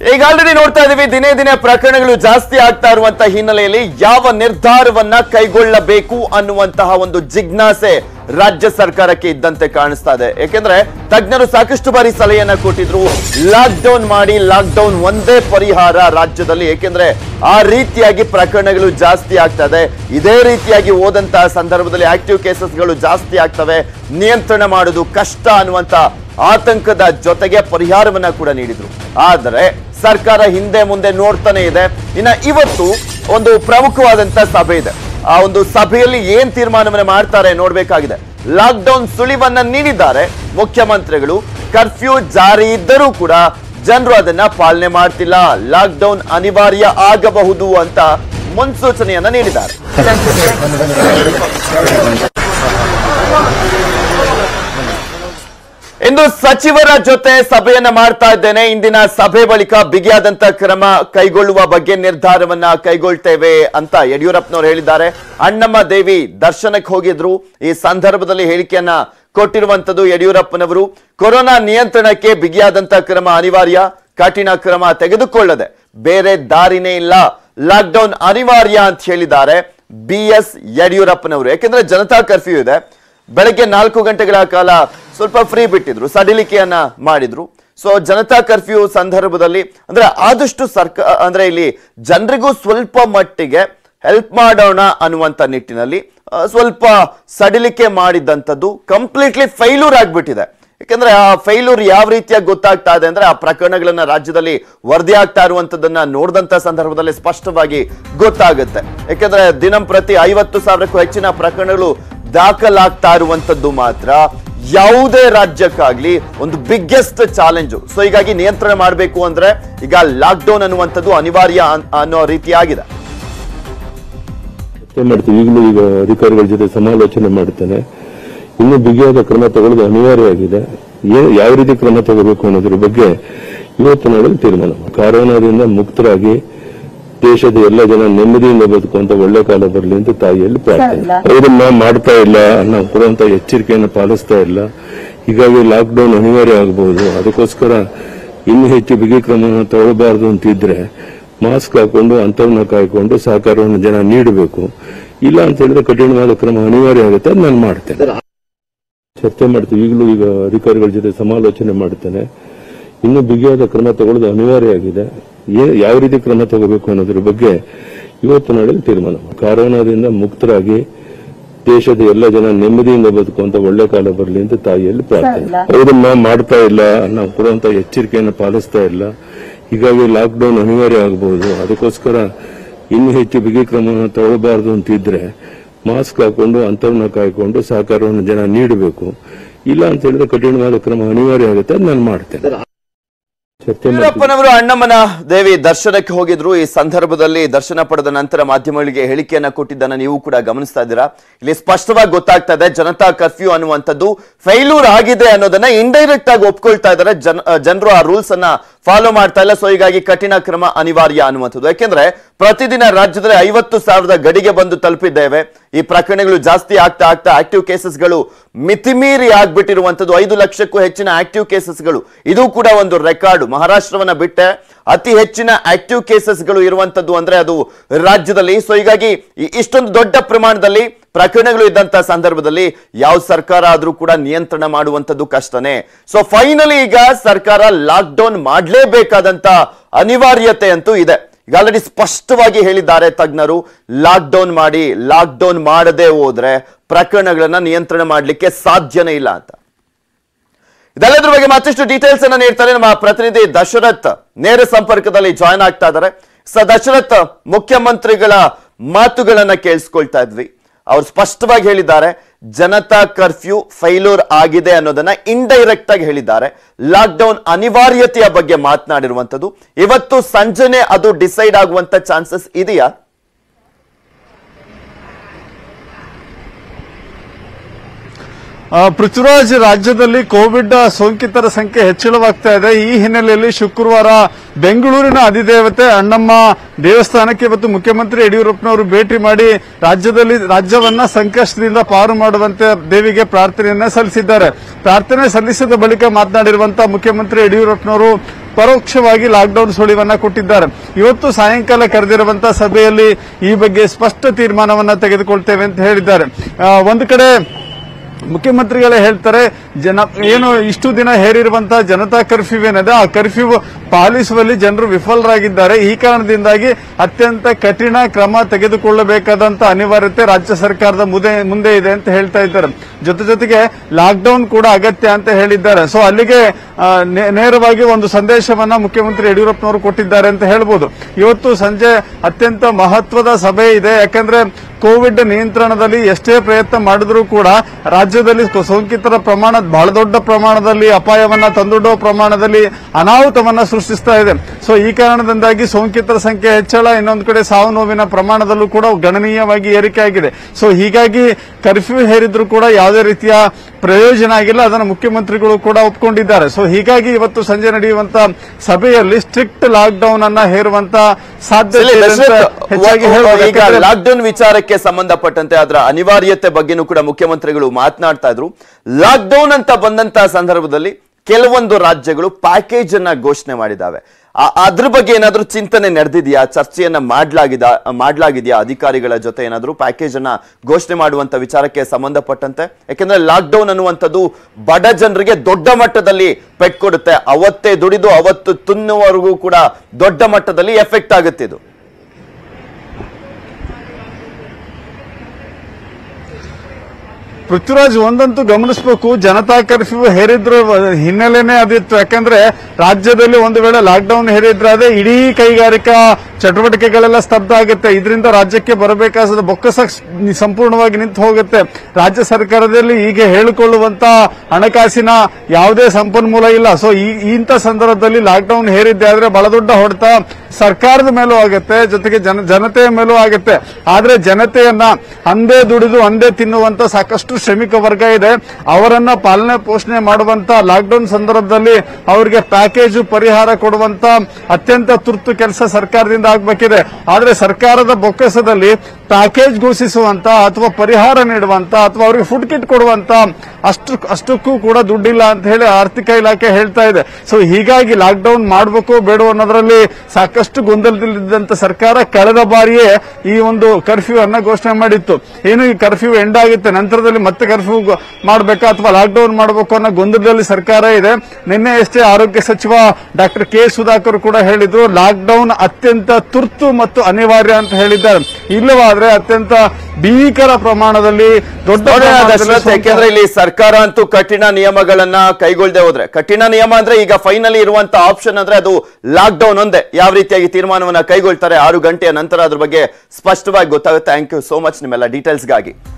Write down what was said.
ಈಗ ಆಲ್ರೆಡಿ ನೋಡ್ತಾ ಇದೀವಿ ದಿನೇ ದಿನೇ ಪ್ರಕರಣಗಳು ಜಾಸ್ತಿ ಆಗ್ತಾ ಇರುವಂತ ಹಿನ್ನೆಲೆಯಲ್ಲಿ ಯಾವ ನಿರ್ಧಾರವನ್ನ ಕೈಗೊಳ್ಳಬೇಕು ಅನ್ನುವಂತಹ ಒಂದು ಜಿಜ್ಞಾಸೆ ರಾಜ್ಯ ಸರ್ಕಾರಕ್ಕೆ ಇದ್ದಂತೆ ಕಾಣಿಸ್ತಾ ಇದೆ ಯಾಕೆಂದ್ರೆ ತಜ್ಞರು ಸಾಕಷ್ಟು ಬಾರಿ ಸಲಹೆಯನ್ನ ಕೊಟ್ಟಿದ್ರು ಲಾಕ್ ಡೌನ್ ಮಾಡಿ ಲಾಕ್ ಡೌನ್ ಒಂದೇ ಪರಿಹಾರ ರಾಜ್ಯದಲ್ಲಿ ಏಕೆಂದ್ರೆ ಆ ರೀತಿಯಾಗಿ ಪ್ರಕರಣಗಳು ಜಾಸ್ತಿ ಆಗ್ತಾ ಇದೆ ಇದೇ ರೀತಿಯಾಗಿ ಹೋದಂತಹ ಸಂದರ್ಭದಲ್ಲಿ ಆಕ್ಟಿವ್ ಕೇಸಸ್ಗಳು ಜಾಸ್ತಿ ಆಗ್ತವೆ ನಿಯಂತ್ರಣ ಮಾಡೋದು ಕಷ್ಟ ಅನ್ನುವಂತ ಆತಂಕದ ಜೊತೆಗೆ ಪರಿಹಾರವನ್ನ ಕೂಡ ನೀಡಿದ್ರು ಆದರೆ ಸರ್ಕಾರ ಹಿಂದೆ ಮುಂದೆ ನೋಡ್ತಾನೆ ಇದೆ ಇನ್ನ ಇವತ್ತು ಒಂದು ಪ್ರಮುಖವಾದಂತ ಸಭೆ ಇದೆ ಆ ಒಂದು ಸಭೆಯಲ್ಲಿ ಏನ್ ತೀರ್ಮಾನವನ್ನ ಮಾಡ್ತಾರೆ ನೋಡ್ಬೇಕಾಗಿದೆ ಲಾಕ್ ಡೌನ್ ಸುಳಿವನ್ನ ನೀಡಿದ್ದಾರೆ ಮುಖ್ಯಮಂತ್ರಿಗಳು ಕರ್ಫ್ಯೂ ಜಾರಿ ಇದ್ದರೂ ಕೂಡ ಜನರು ಅದನ್ನ ಪಾಲನೆ ಮಾಡ್ತಿಲ್ಲ ಲಾಕ್ ಡೌನ್ ಅನಿವಾರ್ಯ ಆಗಬಹುದು ಅಂತ ಮುನ್ಸೂಚನೆಯನ್ನ ನೀಡಿದ್ದಾರೆ ಇಂದು ಸಚಿವರ ಜೊತೆ ಸಭೆಯನ್ನ ಮಾಡ್ತಾ ಇದ್ದೇನೆ ಇಂದಿನ ಸಭೆ ಬಳಿಕ ಬಿಗಿಯಾದಂತ ಕ್ರಮ ಕೈಗೊಳ್ಳುವ ಬಗ್ಗೆ ನಿರ್ಧಾರವನ್ನ ಕೈಗೊಳ್ತೇವೆ ಅಂತ ಯಡಿಯೂರಪ್ಪನವರು ಹೇಳಿದ್ದಾರೆ ಅಣ್ಣಮ್ಮ ದೇವಿ ದರ್ಶನಕ್ಕೆ ಹೋಗಿದ್ರು ಈ ಸಂದರ್ಭದಲ್ಲಿ ಹೇಳಿಕೆಯನ್ನ ಕೊಟ್ಟಿರುವಂತದ್ದು ಯಡಿಯೂರಪ್ಪನವರು ಕೊರೋನಾ ನಿಯಂತ್ರಣಕ್ಕೆ ಬಿಗಿಯಾದಂತ ಕ್ರಮ ಅನಿವಾರ್ಯ ಕಠಿಣ ಕ್ರಮ ತೆಗೆದುಕೊಳ್ಳದೆ ಬೇರೆ ದಾರಿನೇ ಇಲ್ಲ ಲಾಕ್ ಡೌನ್ ಅನಿವಾರ್ಯ ಅಂತ ಹೇಳಿದ್ದಾರೆ ಬಿ ಎಸ್ ಯಡಿಯೂರಪ್ಪನವರು ಯಾಕೆಂದ್ರೆ ಜನತಾ ಕರ್ಫ್ಯೂ ಇದೆ ಬೆಳಗ್ಗೆ ನಾಲ್ಕು ಗಂಟೆಗಳ ಕಾಲ ಸ್ವಲ್ಪ ಫ್ರೀ ಬಿಟ್ಟಿದ್ರು ಸಡಿಲಿಕೆಯನ್ನ ಮಾಡಿದ್ರು ಸೊ ಜನತಾ ಕರ್ಫ್ಯೂ ಸಂದರ್ಭದಲ್ಲಿ ಅಂದ್ರೆ ಆದಷ್ಟು ಸರ್ಕಾರ ಅಂದ್ರೆ ಇಲ್ಲಿ ಜನರಿಗೂ ಸ್ವಲ್ಪ ಮಟ್ಟಿಗೆ ಹೆಲ್ಪ್ ಮಾಡೋಣ ಅನ್ನುವಂತ ನಿಟ್ಟಿನಲ್ಲಿ ಆ, ಸ್ವಲ್ಪ ಸಡಿಲಿಕೆ ಮಾಡಿದಂಥದ್ದು ಕಂಪ್ಲೀಟ್ಲಿ ಫೈಲೂರ್ ಆಗ್ಬಿಟ್ಟಿದೆ ಯಾಕಂದ್ರೆ ಆ ಫೈಲೂರ್ ಯಾವ ರೀತಿಯಾಗಿ ಗೊತ್ತಾಗ್ತಾ ಇದೆ ಅಂದ್ರೆ ಆ ಪ್ರಕರಣಗಳನ್ನ ರಾಜ್ಯದಲ್ಲಿ ವರದಿ ಆಗ್ತಾ ಇರುವಂತದನ್ನ ನೋಡಿದಂತ ಸಂದರ್ಭದಲ್ಲಿ ಸ್ಪಷ್ಟವಾಗಿ ಗೊತ್ತಾಗುತ್ತೆ ಯಾಕಂದ್ರೆ ದಿನಂಪ್ರತಿ ಐವತ್ತು ಸಾವಿರಕ್ಕೂ ಹೆಚ್ಚಿನ ಪ್ರಕರಣಗಳು ದಾಖಲಾಗ್ತಾ ಇರುವಂತದ್ದು ಮಾತ್ರ ಯಾವುದೇ ರಾಜ್ಯಕ್ಕಾಗ್ಲಿ ಒಂದು ಬಿಗ್ಗೆಸ್ಟ್ ಚಾಲೆಂಜು ಸೊ ಹೀಗಾಗಿ ನಿಯಂತ್ರಣ ಮಾಡಬೇಕು ಅಂದ್ರೆ ಈಗ ಲಾಕ್ ಡೌನ್ ಅನ್ನುವಂಥದ್ದು ಅನಿವಾರ್ಯ ಅನ್- ಅನ್ನೋ ರೀತಿಯಾಗಿದೆ ಏನ್ ಮಾಡ್ತೀವಿ ಈಗಲೂ ಈಗ ಅಧಿಕಾರಿಗಳ ಜೊತೆ ಸಮಾಲೋಚನೆ ಮಾಡ್ತೇನೆ ಇನ್ನು ಬಿಗಿಯಾದ ಕ್ರಮ ತಗೊಳ್ಳೋದು ಅನಿವಾರ್ಯ ಆಗಿದೆ ಏನ್- ಯಾವ ರೀತಿ ಕ್ರಮ ತಗೋಬೇಕು ಅನ್ನೋದ್ರ ಬಗ್ಗೆ ಇವತ್ತು ನಾಳೆ ತೀರ್ಮಾನ ಮಾಡಿ. ಕರೋನಾದಿಂದ ಮುಕ್ತರಾಗಿ ದೇಶದ ಎಲ್ಲ ಜನ ನೆಮ್ಮದಿಯಿಂದ ಬದುಕುವಂತ ಒಳ್ಳೆ ಕಾಲ ಬರಲಿ ಅಂತ ತಾಯಿಯಲ್ಲಿ ಪ್ರಾರ್ಥನೆ ಅದನ್ನ ಮಾಡ್ತಾ ಇಲ್ಲ ನಾವು ಕೊಡುವಂತ ಎಚ್ಚರಿಕೆಯನ್ನು ಪಾಲಿಸ್ತಾ ಇಲ್ಲ ಹೀಗಾಗಿ ಲಾಕ್ ಡೌನ್ ಅನಿವಾರ್ಯ ಆಗಬಹುದು ಅದಕ್ಕೋಸ್ಕರ ಇನ್ನು ಹೆಚ್ಚು ಬಿಗಿ ಕ್ರಮವನ್ನು ತಗೊಳ್ಬಾರದು ಅಂತಿದ್ರೆ ಮಾಸ್ಕ್ ಹಾಕೊಂಡು ಅಂತರನ್ನ ಕಾಯ್ಕೊಂಡು ಸಹಕಾರವನ್ನು ಜನ ನೀಡಬೇಕು ಇಲ್ಲ ಅಂತ ಹೇಳಿದ್ರೆ ಕಠಿಣವಾದ ಕ್ರಮ ಅನಿವಾರ್ಯ ಆಗುತ್ತೆ ಅದು ನಾನು ಮಾಡ್ತೇನೆ ಚರ್ಚೆ ಮಾಡ್ತೀವಿ ಈಗಲೂ ಈಗ ಅಧಿಕಾರಿಗಳ ಜೊತೆ ಸಮಾಲೋಚನೆ ಮಾಡ್ತೇನೆ ಇನ್ನು ಬಿಗಿಯಾದ ಕ್ರಮ ತಗೊಳ್ಳೋದು ಅನಿವಾರ್ಯ ಆಗಿದೆ ಏನ್- ಯಾವ ರೀತಿ ಕ್ರಮ ತಗೋಬೇಕು ಅನ್ನೋದ್ರ ಬಗ್ಗೆ ಇವತ್ತು ನಾಳೆ ತೀರ್ಮಾನ ಮಾಡಿ. ಕರೋನಾದಿಂದ ಮುಕ್ತರಾಗಿ ದೇಶದ ಎಲ್ಲ ಜನ ನೆಮ್ಮದಿಯಿಂದ ಬದುಕುವಂತ ಒಳ್ಳೆ ಕಾಲ ಬರಲಿ ಅಂತ ತಾಯಿಯಲ್ಲಿ ಪ್ರಾರ್ಥನೆ ಅದನ್ನ ಮಾಡ್ತಾ ಇಲ್ಲ ನಾವು ಕೊಡುವಂತ ಎಚ್ಚರಿಕೆಯನ್ನು ಪಾಲಿಸ್ತಾ ಇಲ್ಲ ಹೀಗಾಗಿ ಲಾಕ್ ಡೌನ್ ಅನಿವಾರ್ಯ ಆಗಬಹುದು ಅದಕ್ಕೋಸ್ಕರ ಇನ್ನು ಹೆಚ್ಚು ಬಿಗಿ ಕ್ರಮವನ್ನು ತಗೊಳ್ಬಾರದು ಅಂತಿದ್ರೆ ಮಾಸ್ಕ್ ಹಾಕೊಂಡು ಅಂತರನ್ನ ಕಾಯ್ಕೊಂಡು ಸಹಕಾರವನ್ನು ಜನ ನೀಡಬೇಕು ಇಲ್ಲ ಅಂತ ಹೇಳಿದ್ರೆ ಕಠಿಣವಾದ ಕ್ರಮ ಅನಿವಾರ್ಯ ಆಗುತ್ತೆ ಅದು ನಾನು ಮಾಡ್ತೇನೆ ಚರ್ಚೆ ಮಾಡ್ತೀವಿ ಯಡಿಯೂರಪ್ಪನವರು ಅಣ್ಣಮ್ಮನ ದೇವಿ ದರ್ಶನಕ್ಕೆ ಹೋಗಿದ್ರು ಈ ಸಂದರ್ಭದಲ್ಲಿ ದರ್ಶನ ಪಡೆದ ನಂತರ ಮಾಧ್ಯಮಗಳಿಗೆ ಹೇಳಿಕೆಯನ್ನ ಕೊಟ್ಟಿದ್ದನ್ನ ನೀವು ಕೂಡ ಗಮನಿಸ್ತಾ ಇದ್ದೀರಾ ಇಲ್ಲಿ ಸ್ಪಷ್ಟವಾಗಿ ಗೊತ್ತಾಗ್ತಾ ಇದೆ ಜನತಾ ಕರ್ಫ್ಯೂ ಅನ್ನುವಂಥದ್ದು ಫೈಲೂರ್ ಆಗಿದೆ ಅನ್ನೋದನ್ನ ಇಂಡೈರೆಕ್ಟ್ ಆಗಿ ಒಪ್ಕೊಳ್ತಾ ಇದ್ದಾರೆ ಜನ ಜನರು ಆ ರೂಲ್ಸ್ ಅನ್ನ ಫಾಲೋ ಮಾಡ್ತಾ ಇಲ್ಲ ಸೊ ಹೀಗಾಗಿ ಕಠಿಣ ಕ್ರಮ ಅನಿವಾರ್ಯ ಅನ್ನುವಂಥದ್ದು ಯಾಕೆಂದ್ರೆ ಪ್ರತಿದಿನ ರಾಜ್ಯದಲ್ಲಿ ಐವತ್ತು ಸಾವಿರದ ಗಡಿಗೆ ಬಂದು ತಲುಪಿದ್ದೇವೆ ಈ ಪ್ರಕರಣಗಳು ಜಾಸ್ತಿ ಆಗ್ತಾ ಆಗ್ತಾ ಆಕ್ಟಿವ್ ಕೇಸಸ್ಗಳು ಮಿತಿಮೀರಿ ಆಗ್ಬಿಟ್ಟಿರುವಂತದ್ದು ಐದು ಲಕ್ಷಕ್ಕೂ ಹೆಚ್ಚಿನ ಆಕ್ಟಿವ್ ಕೇಸಸ್ಗಳು ಇದು ಕೂಡ ಒಂದು ರೆಕಾರ್ಡ್ ಮಹಾರಾಷ್ಟ್ರವನ್ನ ಬಿಟ್ಟೆ ಅತಿ ಹೆಚ್ಚಿನ ಆಕ್ಟಿವ್ ಕೇಸಸ್ಗಳು ಇರುವಂತದ್ದು ಅಂದ್ರೆ ಅದು ರಾಜ್ಯದಲ್ಲಿ ಸೊ ಹೀಗಾಗಿ ಈ- ಇಷ್ಟೊಂದು ದೊಡ್ಡ ಪ್ರಮಾಣದಲ್ಲಿ ಪ್ರಕರಣಗಳು ಇದ್ದಂತ ಸಂದರ್ಭದಲ್ಲಿ ಯಾವ ಸರ್ಕಾರ ಆದ್ರೂ ಕೂಡ ನಿಯಂತ್ರಣ ಮಾಡುವಂತದ್ದು ಕಷ್ಟನೇ ಸೊ ಫೈನಲಿ ಈಗ ಸರ್ಕಾರ ಲಾಕ್ ಡೌನ್ ಮಾಡಲೇಬೇಕಾದಂತ ಅನಿವಾರ್ಯತೆ ಅಂತೂ ಇದೆ ಈಗ ಆಲ್ರೆಡಿ ಸ್ಪಷ್ಟವಾಗಿ ಹೇಳಿದ್ದಾರೆ ತಜ್ಞರು ಲಾಕ್ ಡೌನ್ ಮಾಡಿ ಲಾಕ್ ಡೌನ್ ಮಾಡದೆ ಹೋದ್ರೆ ಪ್ರಕರಣಗಳನ್ನ ನಿಯಂತ್ರಣ ಮಾಡಲಿಕ್ಕೆ ಸಾಧ್ಯನೇ ಇಲ್ಲ ಅಂತ ಇದೆಲ್ಲದ್ರ ಬಗ್ಗೆ ಮತ್ತಷ್ಟು ಡೀಟೇಲ್ಸ್ ಅನ್ನ ನೀಡ್ತಾರೆ ನಮ್ಮ ಪ್ರತಿನಿಧಿ ದಶರಥ್ ನೇರ ಸಂಪರ್ಕದಲ್ಲಿ ಜಾಯ್ನ್ ಆಗ್ತಾ ಇದ್ದಾರೆ ಸ ದಶರಥ್ ಮುಖ್ಯಮಂತ್ರಿಗಳ ಮಾತುಗಳನ್ನ ಕೇಳಿಸ್ಕೊಳ್ತಾ ಇದ್ವಿ ಅವ್ರು ಸ್ಪಷ್ಟವಾಗಿ ಹೇಳಿದ್ದಾರೆ ಜನತಾ ಕರ್ಫ್ಯೂ ಫೈಲೂರ್ ಆಗಿದೆ ಅನ್ನೋದನ್ನ ಇಂಡೈರೆಕ್ಟ್ ಆಗಿ ಹೇಳಿದ್ದಾರೆ ಲಾಕ್ ಡೌನ್ ಅನಿವಾರ್ಯತೆಯ ಬಗ್ಗೆ ಮಾತನಾಡಿರುವಂತದ್ದು ಇವತ್ತು ಸಂಜೆನೆ ಅದು ಡಿಸೈಡ್ ಆಗುವಂತ ಚಾನ್ಸಸ್ ಇದೆಯಾ ಆ, ಪೃಥ್ವಿರಾಜ್ ರಾಜ್ಯದಲ್ಲಿ ಕೋವಿಡ್ ಸೋಂಕಿತರ ಸಂಖ್ಯೆ ಹೆಚ್ಚಳವಾಗ್ತಾ ಇದೆ ಈ ಹಿನ್ನೆಲೆಯಲ್ಲಿ ಶುಕ್ರವಾರ ಬೆಂಗಳೂರಿನ ಅಧಿದೇವತೆ ಅಣ್ಣಮ್ಮ ದೇವಸ್ಥಾನಕ್ಕೆ ಇವತ್ತು ಮುಖ್ಯಮಂತ್ರಿ ಯಡಿಯೂರಪ್ಪನವರು ಭೇಟಿ ಮಾಡಿ ರಾಜ್ಯದಲ್ಲಿ ರಾಜ್ಯವನ್ನ ಸಂಕಷ್ಟದಿಂದ ಪಾರು ಮಾಡುವಂತೆ ದೇವಿಗೆ ಪ್ರಾರ್ಥನೆಯನ್ನ ಸಲ್ಲಿಸಿದ್ದಾರೆ ಪ್ರಾರ್ಥನೆ ಸಲ್ಲಿಸಿದ ಬಳಿಕ ಮಾತನಾಡಿರುವಂತಹ ಮುಖ್ಯಮಂತ್ರಿ ಯಡಿಯೂರಪ್ಪನವರು ಪರೋಕ್ಷವಾಗಿ ಲಾಕ್ಡೌನ್ ಸುಳಿವನ್ನ ಕೊಟ್ಟಿದ್ದಾರೆ ಇವತ್ತು ಸಾಯಂಕಾಲ ಕರೆದಿರುವಂತಹ ಸಭೆಯಲ್ಲಿ ಈ ಬಗ್ಗೆ ಸ್ಪಷ್ಟ ತೀರ್ಮಾನವನ್ನ ತೆಗೆದುಕೊಳ್ತೇವೆ ಅಂತ ಹೇಳಿದ್ದಾರೆ ಆ, ಒಂದು ಕಡೆ ಮುಖ್ಯಮಂತ್ರಿಗಳೇ ಹೇಳ್ತಾರೆ ಜನ ಏನು ಇಷ್ಟು ದಿನ ಹೇರಿರುವಂತಹ ಜನತಾ ಕರ್ಫ್ಯೂ ಏನಿದೆ ಆ ಕರ್ಫ್ಯೂ ಪಾಲಿಸುವಲ್ಲಿ ಜನರು ವಿಫಲರಾಗಿದ್ದಾರೆ ಈ ಕಾರಣದಿಂದಾಗಿ ಅತ್ಯಂತ ಕಠಿಣ ಕ್ರಮ ತೆಗೆದುಕೊಳ್ಳಬೇಕಾದಂತ ಅನಿವಾರ್ಯತೆ ರಾಜ್ಯ ಸರ್ಕಾರದ ಮುಂದೆ ಮುಂದೆ ಇದೆ ಅಂತ ಹೇಳ್ತಾ ಇದ್ದಾರೆ ಜೊತೆ ಜೊತೆಗೆ ಲಾಕ್ಡೌನ್ ಕೂಡ ಅಗತ್ಯ ಅಂತ ಹೇಳಿದ್ದಾರೆ ಸೊ ಅಲ್ಲಿಗೆ ಆ, ನೇ- ನೇರವಾಗಿ ಒಂದು ಸಂದೇಶವನ್ನ ಮುಖ್ಯಮಂತ್ರಿ ಯಡಿಯೂರಪ್ಪನವರು ಕೊಟ್ಟಿದ್ದಾರೆ ಅಂತ ಹೇಳ್ಬೋದು ಇವತ್ತು ಸಂಜೆ ಅತ್ಯಂತ ಮಹತ್ವದ ಸಭೆ ಇದೆ ಯಾಕಂದ್ರೆ ಕೋವಿಡ್ ನಿಯಂತ್ರಣದಲ್ಲಿ ಎಷ್ಟೇ ಪ್ರಯತ್ನ ಮಾಡಿದ್ರೂ ಕೂಡ ರಾಜ್ಯದಲ್ಲಿ ಕೊ- ಸೋಂಕಿತರ ಪ್ರಮಾಣ ಬಹಳ ದೊಡ್ಡ ಪ್ರಮಾಣದಲ್ಲಿ ಅಪಾಯವನ್ನ ತಂದೊಡ್ಡುವ ಪ್ರಮಾಣದಲ್ಲಿ ಅನಾಹುತವನ್ನ ಸೃಷ್ಟಿಸ್ತಾ ಇದೆ ಸೊ ಈ ಕಾರಣದಿಂದಾಗಿ ಸೋಂಕಿತರ ಸಂಖ್ಯೆ ಹೆಚ್ಚಳ ಇನ್ನೊಂದು ಕಡೆ ಸಾವು ನೋವಿನ ಪ್ರಮಾಣದಲ್ಲೂ ಕೂಡ ಗಣನೀಯವಾಗಿ ಏರಿಕೆ ಆಗಿದೆ ಸೊ ಹೀಗಾಗಿ ಕರ್ಫ್ಯೂ ಹೇರಿದ್ರು ಕೂಡ ಯಾವುದೇ ರೀತಿಯ ಪ್ರಯೋಜನ ಆಗಿಲ್ಲ ಅದನ್ನು ಮುಖ್ಯಮಂತ್ರಿಗಳು ಕೂಡ ಒಪ್ಕೊಂಡಿದ್ದಾರೆ ಸೊ ಹೀಗಾಗಿ ಇವತ್ತು ಸಂಜೆ ನಡೆಯುವಂತ ಸಭೆಯಲ್ಲಿ ಸ್ಟ್ರಿಕ್ಟ್ ಲಾಕ್ ಡೌನ್ ಅನ್ನ ಹೇರುವಂತ ಸಾಧ್ಯತೆ ಇಲ್ಲಿ ಇದೆ ಅಂತ ದಶರಥ್, ಹೆಚ್ಚಾಗಿ ಒ- ಹೇಳ್ಬೋದು. ಈಗ ಯಾಕಂದ್ರೆ- ಲಾಕ್ಡೌನ್ ವಿಚಾರಕ್ಕೆ ಸಂಬಂಧಪಟ್ಟಂತೆ ಅದರ ಅನಿವಾರ್ಯತೆ ಬಗ್ಗೆನೂ ಕೂಡ ಮುಖ್ಯಮಂತ್ರಿಗಳು ಮಾತನಾಡ್ತಾ ಇದ್ರು ಲಾಕ್ಡೌನ್ ಅಂತ ಬಂದಂತಹ ಸಂದರ್ಭದಲ್ಲಿ ಕೆಲವೊಂದು ರಾಜ್ಯಗಳು ಪ್ಯಾಕೇಜ್ ಅನ್ನ ಘೋಷಣೆ ಮಾಡಿದಾವೆ ಆ- ಅದ್ರ ಬಗ್ಗೆ ಏನಾದ್ರೂ ಚಿಂತನೆ ನಡೆದಿದೆಯಾ ಚರ್ಚೆಯನ್ನ ಮಾಡ್ಲಾಗಿದ ಮಾಡ್ಲಾಗಿದೆಯಾ ಅಧಿಕಾರಿಗಳ ಜೊತೆ ಏನಾದ್ರೂ ಪ್ಯಾಕೇಜ್ ಅನ್ನ ಘೋಷಣೆ ಮಾಡುವಂತ ವಿಚಾರಕ್ಕೆ ಸಂಬಂಧಪಟ್ಟಂತೆ ಯಾಕೆಂದ್ರೆ ಲಾಕ್ಡೌನ್ ಅನ್ನುವಂಥದ್ದು ಬಡ ಜನರಿಗೆ ದೊಡ್ಡ ಮಟ್ಟದಲ್ಲಿ ಪೆಟ್ ಕೊಡುತ್ತೆ ಅವತ್ತೇ ದುಡಿದು ಅವತ್ತು ತಿನ್ನುವವರೆಗೂ ಕೂಡ ದೊಡ್ಡ ಮಟ್ಟದಲ್ಲಿ ಎಫೆಕ್ಟ್ ಆಗುತ್ತೆ ಇದು ಪೃಥ್ವಿರಾಜ್ ಒಂದಂತೂ ಗಮನಿಸಬೇಕು ಜನತಾ ಕರ್ಫ್ಯೂ ಹೇರಿದ್ರು ಹಿನ್ನೆಲೆನೇ ಅದಿತ್ತು ಯಾಕಂದ್ರೆ ರಾಜ್ಯದಲ್ಲಿ ಒಂದು ವೇಳೆ ಲಾಕ್ಡೌನ್ ಹೇರಿದ್ರೆ ಅದೇ ಇಡೀ ಕೈಗಾರಿಕಾ ಚಟುವಟಿಕೆಗಳೆಲ್ಲ ಸ್ತಬ್ಧ ಆಗುತ್ತೆ ಇದರಿಂದ ರಾಜ್ಯಕ್ಕೆ ಬರಬೇಕಾದ ಬೊಕ್ಕಸ ಸಂಪೂರ್ಣವಾಗಿ ನಿಂತು ಹೋಗುತ್ತೆ ರಾಜ್ಯ ಸರ್ಕಾರದಲ್ಲಿ ಈಗ ಹೇಳಿಕೊಳ್ಳುವಂತ ಹಣಕಾಸಿನ ಯಾವುದೇ ಸಂಪನ್ಮೂಲ ಇಲ್ಲ ಸೊ ಈ ಇಂಥ ಸಂದರ್ಭದಲ್ಲಿ ಲಾಕ್ಡೌನ್ ಹೇರಿದ್ದೆ ಆದ್ರೆ ಬಹಳ ದೊಡ್ಡ ಹೊಡೆತ ಸರ್ಕಾರದ ಮೇಲೂ ಆಗುತ್ತೆ ಜೊತೆಗೆ ಜನ ಜನತೆಯ ಮೇಲೂ ಆಗುತ್ತೆ ಆದ್ರೆ ಜನತೆಯನ್ನ ಅಂದೇ ದುಡಿದು ಅಂದೇ ತಿನ್ನುವಂತ ಸಾಕಷ್ಟು ಶ್ರಮಿಕ ವರ್ಗ ಇದೆ ಅವರನ್ನ ಪಾಲನೆ ಪೋಷಣೆ ಮಾಡುವಂತ ಲಾಕ್ಡೌನ್ ಸಂದರ್ಭದಲ್ಲಿ ಅವರಿಗೆ ಪ್ಯಾಕೇಜ್ ಪರಿಹಾರ ಕೊಡುವಂತ ಅತ್ಯಂತ ತುರ್ತು ಕೆಲಸ ಸರ್ಕಾರದಿಂದ ಆಗ್ಬೇಕಿದೆ ಆದ್ರೆ ಸರ್ಕಾರದ ಬೊಕ್ಕಸದಲ್ಲಿ ಪ್ಯಾಕೇಜ್ ಘೋಷಿಸುವಂತ ಅಥವಾ ಪರಿಹಾರ ನೀಡುವಂತ ಅಥವಾ ಅವರಿಗೆ ಫುಡ್ ಕಿಟ್ ಕೊಡುವಂತ ಅಷ್ಟು ಅಷ್ಟಕ್ಕೂ ಕೂಡ ದುಡ್ಡಿಲ್ಲ ಅಂತ ಹೇಳಿ ಆರ್ಥಿಕ ಇಲಾಖೆ ಹೇಳ್ತಾ ಇದೆ ಸೊ ಹೀಗಾಗಿ ಲಾಕ್ಡೌನ್ ಮಾಡಬೇಕು ಬೇಡ ಅನ್ನೋದ್ರಲ್ಲಿ ಸಾಕಷ್ಟು ಗೊಂದಲದಲ್ಲಿದ್ದಂತ ಸರ್ಕಾರ ಕಳೆದ ಬಾರಿಯೇ ಈ ಒಂದು ಕರ್ಫ್ಯೂ ಅನ್ನ ಘೋಷಣೆ ಮಾಡಿತ್ತು ಏನು ಈ ಕರ್ಫ್ಯೂ ಎಂಡ್ ಆಗುತ್ತೆ ನಂತರದಲ್ಲಿ ಮತ್ತೆ ಕರ್ಫ್ಯೂ ಮಾಡಬೇಕಾ ಅಥವಾ ಲಾಕ್ಡೌನ್ ಮಾಡಬೇಕು ಅನ್ನೋ ಗೊಂದಲದಲ್ಲಿ ಸರ್ಕಾರ ಇದೆ ನಿನ್ನೆ ಅಷ್ಟೇ ಆರೋಗ್ಯ ಸಚಿವ ಡಾಕ್ಟರ್ ಕೆ ಸುಧಾಕರ್ ಕೂಡ ಹೇಳಿದ್ರು ಲಾಕ್ಡೌನ್ ಅತ್ಯಂತ ತುರ್ತು ಮತ್ತು ಅನಿವಾರ್ಯ ಅಂತ ಹೇಳಿದ್ದಾರೆ ಇಲ್ಲವಾದ್ರೆ ಅತ್ಯಂತ ಭೀಕರ ಪ್ರಮಾಣದಲ್ಲಿ ದೊಡ್ಡ ನೋಡೋಣ ಪ್ರಮಾಣದಲ್ಲಿ ದಶರಥ್, ಸೋಂಕು- ಯಾಕೆಂದ್ರೆ ಇಲ್ಲಿ ಸರ್ಕಾರ ಅಂತೂ ಕಠಿಣ ನಿಯಮಗಳನ್ನ ಕೈಗೊಳ್ಳದೆ ಹೋದ್ರೆ ಕಠಿಣ ನಿಯಮ ಅಂದ್ರೆ ಈಗ ಫೈನಲಿ ಇರುವಂತ ಆಪ್ಷನ್ ಅಂದ್ರೆ ಅದು ಲಾಕ್ ಡೌನ್ ಒಂದೇ ಯಾವ ರೀತಿಯಾಗಿ ತೀರ್ಮಾನವನ್ನ ಕೈಗೊಳ್ತಾರೆ ಆರು ಗಂಟೆಯ ನಂತರ ಅದ್ರ ಬಗ್ಗೆ ಸ್ಪಷ್ಟವಾಗಿ ಗೊತ್ತಾಗುತ್ತೆ ಥ್ಯಾಂಕ್ ಯು ಸೋ ಮಚ್ ನಿಮ್ಮೆಲ್ಲ ಡೀಟೇಲ್ಸ್ಗಾಗಿ